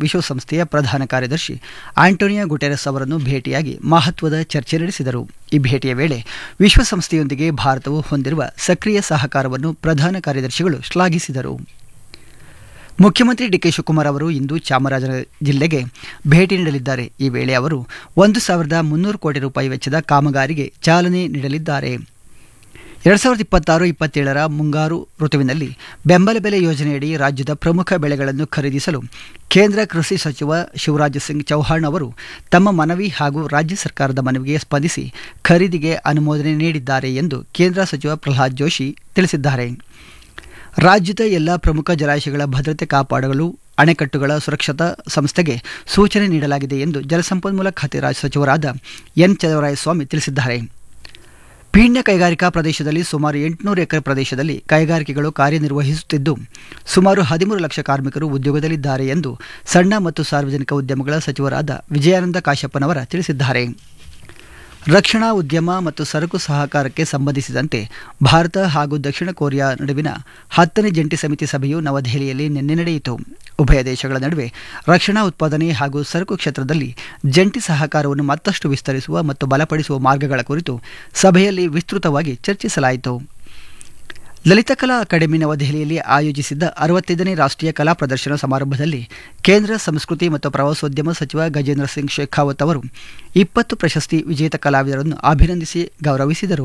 ವಿಶ್ವಸಂಸ್ಥೆಯ ಪ್ರಧಾನ ಕಾರ್ಯದರ್ಶಿ ಆಂಟೋನಿಯೋ ಗುಟೆರಸ್ ಅವರನ್ನು ಭೇಟಿಯಾಗಿ ಮಹತ್ವದ ಚರ್ಚೆ ನಡೆಸಿದರು ಈ ಭೇಟಿಯ ವೇಳೆ ವಿಶ್ವಸಂಸ್ಥೆಯೊಂದಿಗೆ ಭಾರತವು ಹೊಂದಿರುವ ಸಕ್ರಿಯ ಸಹಕಾರವನ್ನು ಪ್ರಧಾನ ಕಾರ್ಯದರ್ಶಿಗಳು ಶ್ಲಾಘಿಸಿದರು ಮುಖ್ಯಮಂತ್ರಿ ಡಿಕೆ ಶಿವಕುಮಾರ್ ಅವರು ಇಂದು ಚಾಮರಾಜನಗರ ಜಿಲ್ಲೆಗೆ ಭೇಟಿ ನೀಡಲಿದ್ದಾರೆ ಈ ವೇಳೆ ಅವರು ಒಂದು ಸಾವಿರದ ಮುನ್ನೂರು ಕೋಟಿ ರೂಪಾಯಿ ವೆಚ್ಚದ ಕಾಮಗಾರಿಗೆ ಚಾಲನೆ ನೀಡಲಿದ್ದಾರೆ ಎರಡು ಸಾವಿರದ ಇಪ್ಪತ್ತಾರು ಇಪ್ಪತ್ತೇಳರ ಮುಂಗಾರು ಋತುವಿನಲ್ಲಿ ಬೆಂಬಲ ಬೆಲೆ ಯೋಜನೆಯಡಿ ರಾಜ್ಯದ ಪ್ರಮುಖ ಬೆಳೆಗಳನ್ನು ಖರೀದಿಸಲು ಕೇಂದ್ರ ಕೃಷಿ ಸಚಿವ ಶಿವರಾಜ್ ಸಿಂಗ್ ಚೌಹಾಣ್ ಅವರು ತಮ್ಮ ಮನವಿ ಹಾಗೂ ರಾಜ್ಯ ಸರ್ಕಾರದ ಮನವಿಗೆ ಸ್ಪಂದಿಸಿ ಖರೀದಿಗೆ ಅನುಮೋದನೆ ನೀಡಿದ್ದಾರೆ ಎಂದು ಕೇಂದ್ರ ಸಚಿವ ಪ್ರಹ್ಲಾದ್ ಜೋಶಿ ತಿಳಿಸಿದ್ದಾರೆ ರಾಜ್ಯದ ಎಲ್ಲ ಪ್ರಮುಖ ಜಲಾಶಯಗಳ ಭದ್ರತೆ ಕಾಪಾಡಲು ಅಣೆಕಟ್ಟುಗಳ ಸುರಕ್ಷತಾ ಸಂಸ್ಥೆಗೆ ಸೂಚನೆ ನೀಡಲಾಗಿದೆ ಎಂದು ಜಲಸಂಪನ್ಮೂಲ ಖಾತೆ ರಾಜ್ಯ ಸಚಿವರಾದ ಎನ್ ಚಲವರಾಯಸ್ವಾಮಿ ತಿಳಿಸಿದ್ದಾರೆ ಪೀಣ್ಯ ಕೈಗಾರಿಕಾ ಪ್ರದೇಶದಲ್ಲಿ ಸುಮಾರು ಎಂಟುನೂರು ಎಕರೆ ಪ್ರದೇಶದಲ್ಲಿ ಕೈಗಾರಿಕೆಗಳು ಕಾರ್ಯನಿರ್ವಹಿಸುತ್ತಿದ್ದು ಸುಮಾರು ಹದಿಮೂರು ಲಕ್ಷ ಕಾರ್ಮಿಕರು ಉದ್ಯೋಗದಲ್ಲಿದ್ದಾರೆ ಎಂದು ಸಣ್ಣ ಮತ್ತು ಸಾರ್ವಜನಿಕ ಉದ್ಯಮಗಳ ಸಚಿವರಾದ ವಿಜಯಾನಂದ ಕಾಶಪ್ಪನವರ ತಿಳಿಸಿದ್ದಾರೆ ರಕ್ಷಣಾ ಉದ್ಯಮ ಮತ್ತು ಸರಕು ಸಹಕಾರಕ್ಕೆ ಸಂಬಂಧಿಸಿದಂತೆ ಭಾರತ ಹಾಗೂ ದಕ್ಷಿಣ ಕೊರಿಯಾ ನಡುವಿನ ಹತ್ತನೇ ಜಂಟಿ ಸಮಿತಿ ಸಭೆಯು ನವದೆಹಲಿಯಲ್ಲಿ ನಿನ್ನೆ ನಡೆಯಿತು ಉಭಯ ದೇಶಗಳ ನಡುವೆ ರಕ್ಷಣಾ ಉತ್ಪಾದನೆ ಹಾಗೂ ಸರಕು ಕ್ಷೇತ್ರದಲ್ಲಿ ಜಂಟಿ ಸಹಕಾರವನ್ನು ಮತ್ತಷ್ಟು ವಿಸ್ತರಿಸುವ ಮತ್ತು ಬಲಪಡಿಸುವ ಮಾರ್ಗಗಳ ಕುರಿತು ಸಭೆಯಲ್ಲಿ ವಿಸ್ತೃತವಾಗಿ ಚರ್ಚಿಸಲಾಯಿತು ಲಲಿತಕಲಾ ಅಕಾಡೆಮಿ ನವದೆಹಲಿಯಲ್ಲಿ ಆಯೋಜಿಸಿದ್ದ ಅರವತ್ತೈದನೇ ರಾಷ್ಟ್ರೀಯ ಕಲಾ ಪ್ರದರ್ಶನ ಸಮಾರಂಭದಲ್ಲಿ ಕೇಂದ್ರ ಸಂಸ್ಕೃತಿ ಮತ್ತು ಪ್ರವಾಸೋದ್ಯಮ ಸಚಿವ ಗಜೇಂದ್ರ ಸಿಂಗ್ ಶೇಖಾವತ್ ಅವರು ಇಪ್ಪತ್ತು ಪ್ರಶಸ್ತಿ ವಿಜೇತ ಕಲಾವಿದರನ್ನು ಅಭಿನಂದಿಸಿ ಗೌರವಿಸಿದರು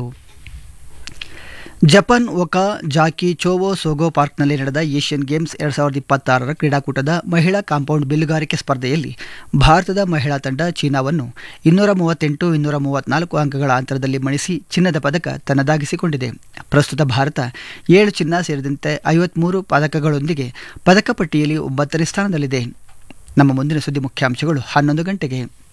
Japan Okazaki Chuo Sogo ಪಾರ್ಕ್ನಲ್ಲಿ ನಡೆದ ಏಷ್ಯನ್ ಗೇಮ್ಸ್ ಎರಡು ಸಾವಿರದ ಇಪ್ಪತ್ತಾರರ ಕ್ರೀಡಾಕೂಟದ ಮಹಿಳಾ ಕಾಂಪೌಂಡ್ ಬಿಲ್ಲುಗಾರಿಕೆ ಸ್ಪರ್ಧೆಯಲ್ಲಿ ಭಾರತದ ಮಹಿಳಾ ತಂಡ ಚೀನಾವನ್ನು ಇನ್ನೂರ ಮೂವತ್ತೆಂಟು ಇನ್ನೂರ ಮೂವತ್ನಾಲ್ಕು ಅಂಕಗಳ ಅಂತರದಲ್ಲಿ ಮಣಿಸಿ ಚಿನ್ನದ ಪದಕ ತನ್ನದಾಗಿಸಿಕೊಂಡಿದೆ ಪ್ರಸ್ತುತ ಭಾರತ ಏಳು ಚಿನ್ನ ಸೇರಿದಂತೆ ಐವತ್ಮೂರು ಪದಕಗಳೊಂದಿಗೆ ಪದಕ ಪಟ್ಟಿಯಲ್ಲಿ ಒಂಬತ್ತನೇ ಸ್ಥಾನದಲ್ಲಿದೆ ನಮ್ಮ ಮುಂದಿನ ಸುದ್ದಿ ಮುಖ್ಯಾಂಶಗಳು ಹನ್ನೊಂದು ಗಂಟೆಗೆ